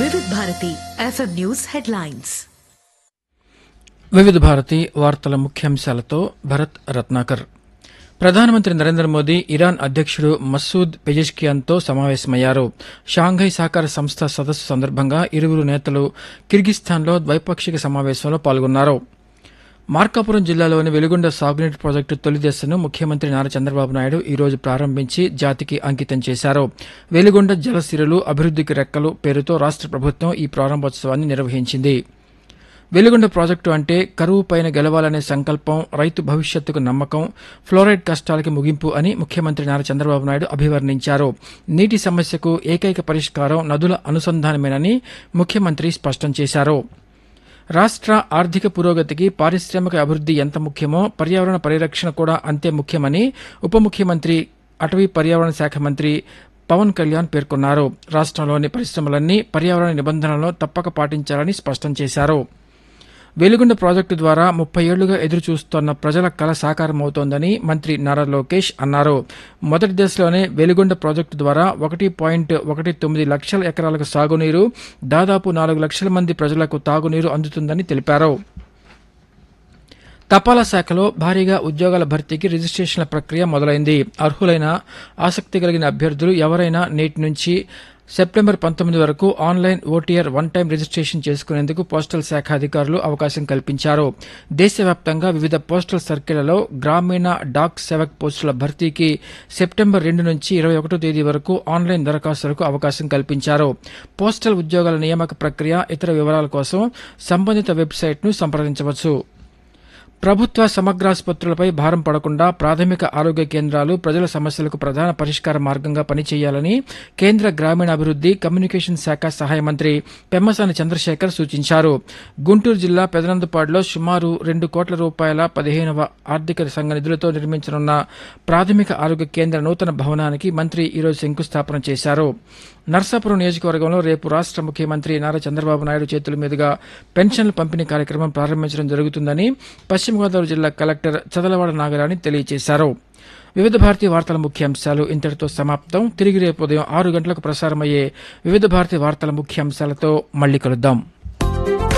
వివిధ Bharati FM news headlines వివిధ భారతి వార్తల ముఖ్యాంశాలతో భరత్ రత్నాకర్ ప్రధానమంత్రి నరేంద్ర మోదీ ఇరాన్ అధ్యక్షుడు మసూద్ పెజెష్కియాన్తో సమావేశమయ్యారు షాంఘై సహకార సంస్థ సదస్సు సందర్భంగా ఇరువురు నేతలు కిర్గిస్థాన్లో ద్వైపాక్షిక సమావేశంలో పాల్గొన్నారు మార్కాపురం జిల్లాలోని వెలుగొండ సాగునీటి ప్రాజెక్టు తొలి దశను ముఖ్యమంత్రి నారా చంద్రబాబు నాయుడు ఈ రోజు ప్రారంభించి జాతికి అంకితం చేశారు వెలుగొండ జలసిరులు అభివృద్ధికి రెక్కలు పేరుతో రాష్ట్ర ప్రభుత్వం ఈ ప్రారంభోత్సవాన్ని నిర్వహించింది వెలుగొండ ప్రాజెక్టు అంటే కరువు పైన గెలవాలనే సంకల్పం రైతు భవిష్యత్తుకు నమ్మకం ఫ్లోరైడ్ కష్టాలకి ముగింపు అని ముఖ్యమంత్రి నారా చంద్రబాబు నాయుడు అభివర్ణించారు నీటి సమస్యకు ఏకైక పరిష్కారం నదుల అనుసంధానమేనని ముఖ్యమంత్రి స్పష్టం చేశారు రాష్ట్ర ఆర్థిక పురోగతికి పారిశ్రామిక అభివృద్ధి ఎంత ముఖ్యమో పర్యావరణ పరిరక్షణ కూడా అంతే ముఖ్యమని ఉప ముఖ్యమంత్రి అటవీ పర్యావరణ శాఖ మంత్రి పవన్ కళ్యాణ్ పేర్కొన్నారు రాష్ట్రంలోని పరిశ్రమలన్నీ పర్యావరణ నిబంధనలను తప్పక పాటించాలని స్పష్టం చేశారు వెలుగొండ ప్రాజెక్టు ద్వారా ముప్పై ఏళ్లుగా ఎదురుచూస్తున్న ప్రజల కల సాకారమవుతోందని మంత్రి నారా లోకేష్ అన్నారు మొదటి దశలోనే వెలుగొండ ప్రాజెక్టు ద్వారా ఒకటి పాయింట్ ఒకటి తొమ్మిది లక్షల ఎకరాలకు సాగునీరు దాదాపు నాలుగు లక్షల మంది ప్రజలకు తాగునీరు అందుతుందని తెలిపారు తపాలా శాఖలో భారీగా ఉద్యోగాల భర్తీకి రిజిస్ట్రేషన్ల ప్రక్రియ మొదలైంది అర్హులైన ఆసక్తి కలిగిన అభ్యర్థులు ఎవరైనా నేటి నుంచి సెప్టెంబర్ పంతొమ్మిది వరకు online OTR one time registration చేసుకునేందుకు పోస్టల్ శాఖ అధికారులు అవకాశం కల్పించారు దేశవ్యాప్తంగా వివిధ పోస్టల్ సర్కిళ్లలో గ్రామీణ డాక్ సేవక్ పోస్టుల భర్తీకి సెప్టెంబర్ రెండు నుంచి ఇరవై ఒకటో తేదీ వరకు ఆన్లైన్ దరఖాస్తులకు అవకాశం కల్పించారు పోస్టల్ ఉద్యోగాల నియామక ప్రక్రియ ఇతర వివరాల కోసం సంబంధిత వెబ్సైట్ను సంప్రదించవచ్చు ప్రభుత్వ సమగ్రాసుపత్రులపై భారం పడకుండా ప్రాథమిక ఆరోగ్య కేంద్రాలు ప్రజల సమస్యలకు ప్రధాన పరిష్కార మార్గంగా పనిచేయాలని కేంద్ర గ్రామీణాభివృద్ది కమ్యూనికేషన్ శాఖ సహాయ మంత్రి పెమ్మసాని చంద్రశేఖర్ సూచించారు గుంటూరు జిల్లా పెదనందుపాడులో సుమారు రెండు కోట్ల రూపాయల పదిహేనవ ఆర్థిక సంఘ నిధులతో నిర్మించనున్న ప్రాథమిక ఆరోగ్య కేంద్ర నూతన భవనానికి మంత్రి ఈరోజు శంకుస్థాపన చేశారు నర్సాపురం నియోజకవర్గంలో రేపు రాష్ట్ర ముఖ్యమంత్రి నారా చంద్రబాబు నాయుడు చేతుల మీదుగా పెన్షన్ల పంపిణీ కార్యక్రమం ప్రారంభించడం జరుగుతుందని పశ్చిమ గోదావరి జిల్లా కలెక్టర్ చదలవాడ నాగరాణి తెలియజేశారు వివిధ భారతి వార్తల ముఖ్యాంశాలు ఇంతటితో సమాప్తం తిరిగి రేపు ఉదయం ఆరు గంటలకు ప్రసారమయ్యే వివిధ భారతి వార్తల ముఖ్యాంశాలతో మళ్ళీ కలుద్దాం